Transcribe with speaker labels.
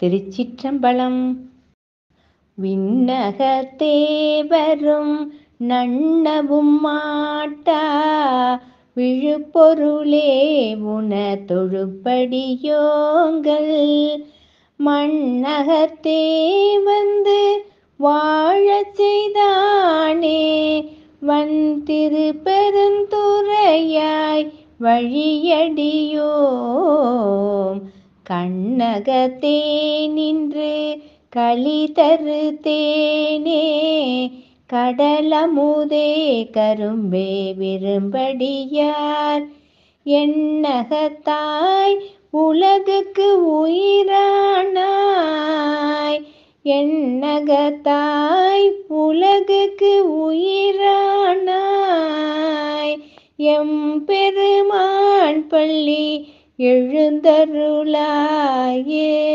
Speaker 1: திருச்சிற்றம்பலம் விண்ணகத்தே வரும் நன்னவும் மாட்டா விழுப்பொருளே உன தொழுப்படியோங்கள் மண்ணகத்தே வந்து வாழச் செய்தானே வன் திருப்பெருந்துறையாய் வழியடியோம் கண்ணகத்தே நின்று களி தரு தேனே கடலமுதே கரும்பே விரும்படியார் எண்ணகத்தாய் உலகுக்கு உயிரானாய் எண்ணகத்தாய் உலகுக்கு உயிரானாய் எம்பெருமான் பள்ளி எழுந்தருளாயே